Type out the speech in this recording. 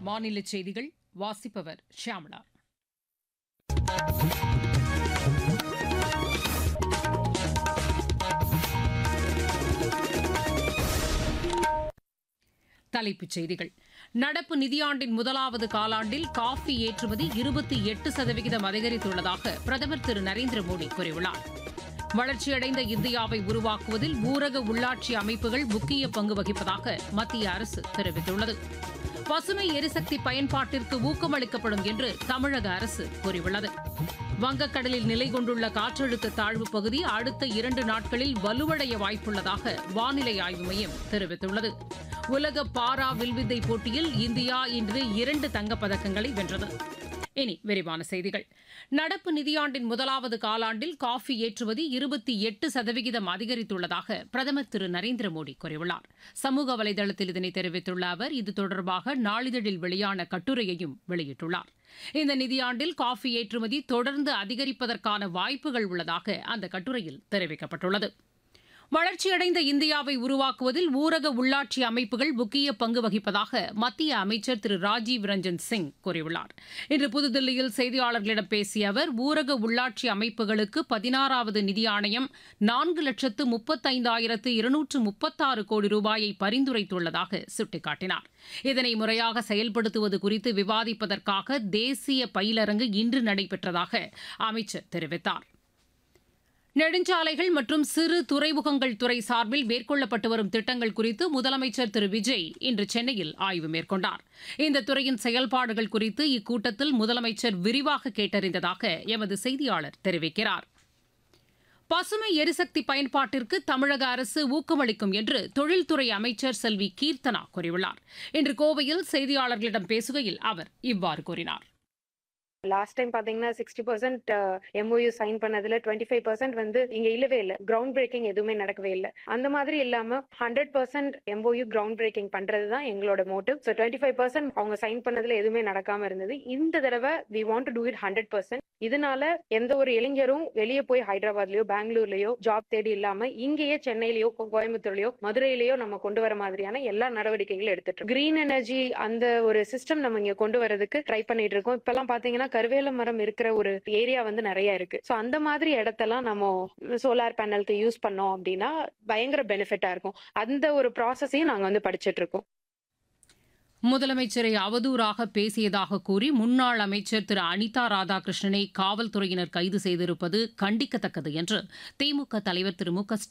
மாநில செய்திகள் வாசிப்பவர் ஷியாமளா தலைப்புச் செய்திகள் நடப்பு நிதியாண்டின் முதலாவது காலாண்டில் காஃபி ஏற்றுமதி இருபத்தி எட்டு சதவிகிதம் அதிகரித்துள்ளதாக பிரதமர் திரு நரேந்திர மோடி கூறியுள்ளார் வளர்ச்சியடைந்த இந்தியாவை உருவாக்குவதில் ஊரக உள்ளாட்சி அமைப்புகள் முக்கிய பங்கு வகிப்பதாக மத்திய அரசு தெரிவித்துள்ளது பசுமை எரிசக்தி பயன்பாட்டிற்கு ஊக்கமளிக்கப்படும் என்று தமிழக அரசு கூறியுள்ளது வங்கக்கடலில் நிலை கொண்டுள்ள காற்றழுத்த தாழ்வு பகுதி அடுத்த இரண்டு நாட்களில் வலுவடைய வாய்ப்புள்ளதாக வானிலை ஆய்வு மையம் தெரிவித்துள்ளது உலக பாரா வில்வித்தை போட்டியில் இந்தியா இன்று இரண்டு தங்கப்பதக்கங்களை வென்றது இனி விரிவான செய்திகள் நடப்பு நிதியாண்டின் முதலாவது காலாண்டில் காஃபி ஏற்றுமதி இருபத்தி எட்டு சதவிகிதம் அதிகரித்துள்ளதாக பிரதமர் திரு நரேந்திர மோடி கூறியுள்ளார் சமூக வலைதளத்தில் இதனை தெரிவித்துள்ள அவர் இது தொடர்பாக நாளிதழில் வெளியான கட்டுரையையும் வெளியிட்டுள்ளார் இந்த நிதியாண்டில் காஃபி ஏற்றுமதி தொடர்ந்து அதிகரிப்பதற்கான வாய்ப்புகள் உள்ளதாக அந்த கட்டுரையில் தெரிவிக்கப்பட்டுள்ளது வளர்ச்சியடைந்த இந்தியாவை உருவாக்குவதில் ஊரக உள்ளாட்சி அமைப்புகள் முக்கிய பங்கு வகிப்பதாக மத்திய அமைச்சர் திரு ராஜீவ் ரஞ்சன் சிங் கூறியுள்ளார் இன்று புதுதில்லியில் செய்தியாளர்களிடம் பேசிய அவர் ஊரக உள்ளாட்சி அமைப்புகளுக்கு பதினாறாவது நிதி ஆணையம் நான்கு லட்சத்து முப்பத்தைந்தாயிரத்து இருநூற்று முப்பத்தாறு கோடி ரூபாயை பரிந்துரைத்துள்ளதாக சுட்டிக்காட்டினார் இதனை முறையாக செயல்படுத்துவது குறித்து விவாதிப்பதற்காக தேசிய பயிலரங்கு இன்று நடைபெற்றதாக அமைச்சர் தெரிவித்தார் நெடுஞ்சாலைகள் மற்றும் சிறு துறைமுகங்கள் துறை சார்பில் மேற்கொள்ளப்பட்டு வரும் திட்டங்கள் குறித்து முதலமைச்சர் திரு விஜய் இன்று சென்னையில் ஆய்வு மேற்கொண்டார் இந்த துறையின் செயல்பாடுகள் குறித்து இக்கூட்டத்தில் முதலமைச்சர் விரிவாக கேட்டறிந்ததாக எமது செய்தியாளர் தெரிவிக்கிறார் பசுமை எரிசக்தி பயன்பாட்டிற்கு தமிழக அரசு ஊக்கமளிக்கும் என்று தொழில்துறை அமைச்சர் செல்வி கீர்த்தனா கூறியுள்ளார் இன்று கோவையில் செய்தியாளர்களிடம் பேசுகையில் அவர் இவ்வாறு கூறினார் லாஸ்ட் டைம் பாத்தீங்கன்னா சிக்ஸ்டி பர்சன்ட் எம்ஓயு சைன் பண்ணதுல டுவெண்ட்டி ஃபைவ் பர்சன்ட் வந்து இங்க இல்லவே இல்லை கிரவுண்ட் பிரேக்கிங் எதுவுமே நடக்கவே இல்லை அந்த மாதிரி இல்லாம hundred percent MOU ground breaking பண்றது தான் எங்களோட motive so twenty five percent அவங்க சைன் பண்ணதுல எதுவுமே நடக்காம இருந்தது இந்த தடவை we want to do it hundred percent இதனால எந்த ஒரு இளைஞரும் வெளியே போய் ஹைதராபாத்லயோ பெங்களூர்லயோ ஜாப் தேடி இல்லாம இங்கேயே சென்னையிலயோ கோயம்புத்தூர்லயோ மதுரையிலயோ நம்ம கொண்டு வர மாதிரியான எல்லா நடவடிக்கைகளும் எடுத்துட்டு கிரீன் எனர்ஜி அந்த ஒரு சிஸ்டம் நம்ம இங்க கொண்டு வரதுக்கு ட்ரை பண்ணிட்டு இருக்கோம் இப்பெல்லாம் பாத்தீங்கன்னா கருவேல மரம் இருக்கிற ஒரு ஏரியா வந்து நிறைய இருக்கு ஸோ அந்த மாதிரி இடத்தெல்லாம் நம்ம சோலார் பேனலுக்கு யூஸ் பண்ணோம் அப்படின்னா பயங்கர பெனிஃபிட்டா இருக்கும் அந்த ஒரு ப்ராசஸையும் நாங்க வந்து படிச்சுட்டு இருக்கோம் முதலமைச்சரை அவதூறாக பேசியதாக கூறி முன்னாள் அமைச்சர் திரு அனிதா ராதாகிருஷ்ணனை காவல்துறையினர் கைது செய்திருப்பது கண்டிக்கத்தக்கது என்று திமுக தலைவர் திரு மு க